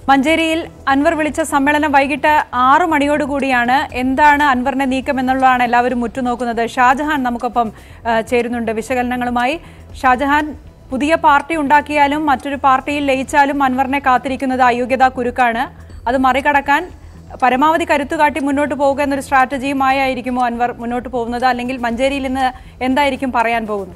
മഞ്ചേരിയിൽ അൻവർ വിളിച്ച സമ്മേളനം വൈകിട്ട് ആറു മണിയോടുകൂടിയാണ് എന്താണ് അൻവറിന്റെ നീക്കം എന്നുള്ളതാണ് എല്ലാവരും ഉറ്റുനോക്കുന്നത് ഷാജഹാൻ നമുക്കൊപ്പം ആ, ചേരുന്നുണ്ട് വിശകലനങ്ങളുമായി ഷാജഹാൻ പുതിയ പാർട്ടി ഉണ്ടാക്കിയാലും മറ്റൊരു പാർട്ടിയിൽ ലയിച്ചാലും അൻവറിനെ കാത്തിരിക്കുന്നത് അയോഗ്യതാ കുരുക്കാണ് അത് മറികടക്കാൻ പരമാവധി കരുത്തു കാട്ടി മുന്നോട്ട് പോവുക എന്നൊരു സ്ട്രാറ്റജിയുമായി ആയിരിക്കുമോ അൻവർ മുന്നോട്ട് പോകുന്നത് അല്ലെങ്കിൽ മഞ്ചേരിയിൽ ഇന്ന് എന്തായിരിക്കും പറയാൻ പോകുന്നത്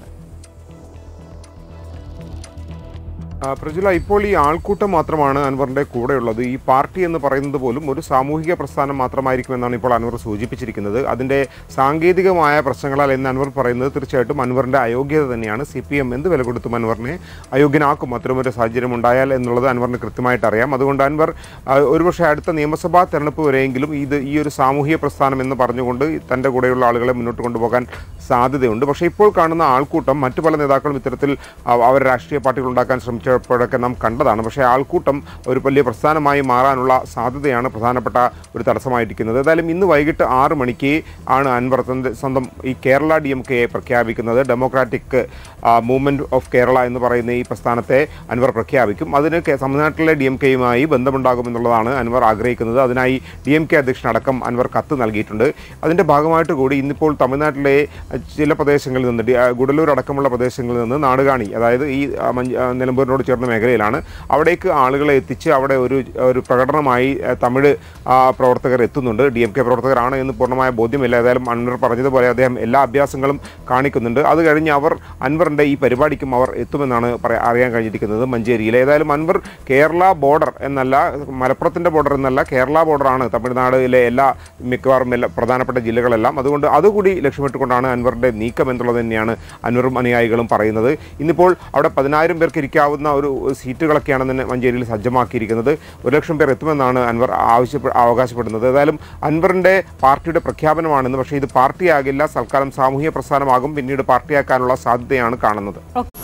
ആ, പ്രജുല ഇപ്പോൾ ഈ ആൾക്കൂട്ടം മാത്രമാണ് അൻവറിന്റെ കൂടെയുള്ളത് ഈ പാർട്ടി എന്ന് പറയുന്നത് പോലും ഒരു സാമൂഹിക പ്രസ്ഥാനം മാത്രമായിരിക്കുമെന്നാണ് ഇപ്പോൾ അൻവർ സൂചിപ്പിച്ചിരിക്കുന്നത് അതിന്റെ സാങ്കേതികമായ പ്രശ്നങ്ങളാൽ എന്ന് അൻവർ പറയുന്നത് തീർച്ചയായിട്ടും അൻവറിന്റെ അയോഗ്യത തന്നെയാണ് സി പി എം എന്ത് വില കൊടുത്തും അൻവറിനെ അയോഗ്യനാക്കും അത്തരമൊരു സാഹചര്യം ഉണ്ടായാൽ എന്നുള്ളത് അൻവറിന് കൃത്യമായിട്ട് അറിയാം അതുകൊണ്ട് അൻവർ ആ, ഒരുപക്ഷെ അടുത്ത നിയമസഭാ തെരഞ്ഞെടുപ്പ് വരെയെങ്കിലും ഇത് ഈ ഒരു സാമൂഹിക പ്രസ്ഥാനം എന്ന് പറഞ്ഞുകൊണ്ട് തന്റെ കൂടെയുള്ള ആളുകളെ മുന്നോട്ട് കൊണ്ടുപോകാൻ സാധ്യതയുണ്ട് പക്ഷേ ഇപ്പോൾ കാണുന്ന ആൾക്കൂട്ടം മറ്റു പല നേതാക്കളും ഇത്തരത്തിൽ അ- അവർ രാഷ്ട്രീയ പാർട്ടികൾ ഉണ്ടാക്കാൻ ശ്രമിച്ചപ്പോഴൊക്കെ നാം കണ്ടതാണ് പക്ഷേ ആൾക്കൂട്ടം ഒരു വലിയ പ്രസ്ഥാനമായി മാറാനുള്ള സാധ്യതയാണ് പ്രധാനപ്പെട്ട ഒരു തടസ്സമായിരിക്കുന്നത് ഏതായാലും ഇന്ന് വൈകിട്ട് ആറ് മണിക്ക് ആണ് അൻവർ തന്റെ സ്വന്തം ഈ കേരള ഡി എം കെയെ പ്രഖ്യാപിക്കുന്നത് ഡെമോക്രാറ്റിക് മൂവ്മെന്റ് ഓഫ് കേരള എന്ന് പറയുന്ന ഈ പ്രസ്ഥാനത്തെ അൻവർ പ്രഖ്യാപിക്കും അതിന് കെ- തമിഴ്നാട്ടിലെ ഡി എം കെയുമായി ബന്ധമുണ്ടാകുമെന്നുള്ളതാണ് അൻവർ ആഗ്രഹിക്കുന്നത് അതിനായി ഡി എം കെ അധ്യക്ഷനടക്കം അൻവർ കത്ത് നൽകിയിട്ടുണ്ട് അതിന്റെ ഭാഗമായിട്ട് കൂടി ഇന്നിപ്പോൾ തമിഴ്നാട്ടിലെ അഹ്, ചില പ്രദേശങ്ങളിൽ നിന്ന് ഡി- ആ, ഗുഡലൂർ അടക്കമുള്ള പ്രദേശങ്ങളിൽ നിന്ന് നാടുകാണി അതായത് ഈ ആ, മഞ്ച- ആ, നിലമ്പൂരിനോട് ചേർന്ന മേഖലയിലാണ് അവിടേക്ക് ആളുകളെ എത്തിച്ച് അവിടെ ഒരു ഒരു പ്രകടനമായി ആ, തമിഴ് ആ, പ്രവർത്തകർ എത്തുന്നുണ്ട് ഡി എം കെ പ്രവർത്തകരാണ് എന്ന് പൂർണ്ണമായ ബോധ്യമില്ല ഏതായാലും അൻവർ പറഞ്ഞതുപോലെ അദ്ദേഹം എല്ലാ അഭ്യാസങ്ങളും കാണിക്കുന്നുണ്ട് അത് കഴിഞ്ഞ് അവർ അൻവറിന്റെ ഈ പരിപാടിക്കും അവർ എത്തുമെന്നാണ് പറയാ അറിയാൻ കഴിഞ്ഞിരിക്കുന്നത് മഞ്ചേരിയിൽ ഏതായാലും അൻവർ കേരള ബോർഡർ എന്നല്ല മലപ്പുറത്തിന്റെ ബോർഡർ എന്നല്ല കേരള ബോർഡറാണ് തമിഴ്നാടിലെ എല്ലാ മിക്കവാറും എല്ലാ പ്രധാനപ്പെട്ട ജില്ലകളെല്ലാം അതുകൊണ്ട് അതുകൂടി ലക്ഷ്യമിട്ടുകൊണ്ടാണ് അൻവറിന്റെ നീക്കം എന്നുള്ളത് തന്നെയാണ് അൻവറും അനുയായികളും പറയുന്നത് ഇന്നിപ്പോൾ അവിടെ പതിനായിരം പേർക്ക് ഇരിക്കാവുന്ന ഒരു സീറ്റുകളൊക്കെയാണ് തന്നെ മഞ്ചേരിയിൽ സജ്ജമാക്കിയിരിക്കുന്നത് ഒരു ലക്ഷം പേർ എത്തുമെന്നാണ് അൻവർ ആവശ്യപ്പെ അവകാശപ്പെടുന്നത് ഏതായാലും അൻവറിന്റെ പാർട്ടിയുടെ പ്രഖ്യാപനമാണെന്ന് പക്ഷേ ഇത് പാർട്ടിയാകില്ല തൽക്കാലം സാമൂഹ്യ പ്രസ്ഥാനമാകും പിന്നീട് പാർട്ടിയാക്കാനുള്ള സാധ്യതയാണ് കാണുന്നത്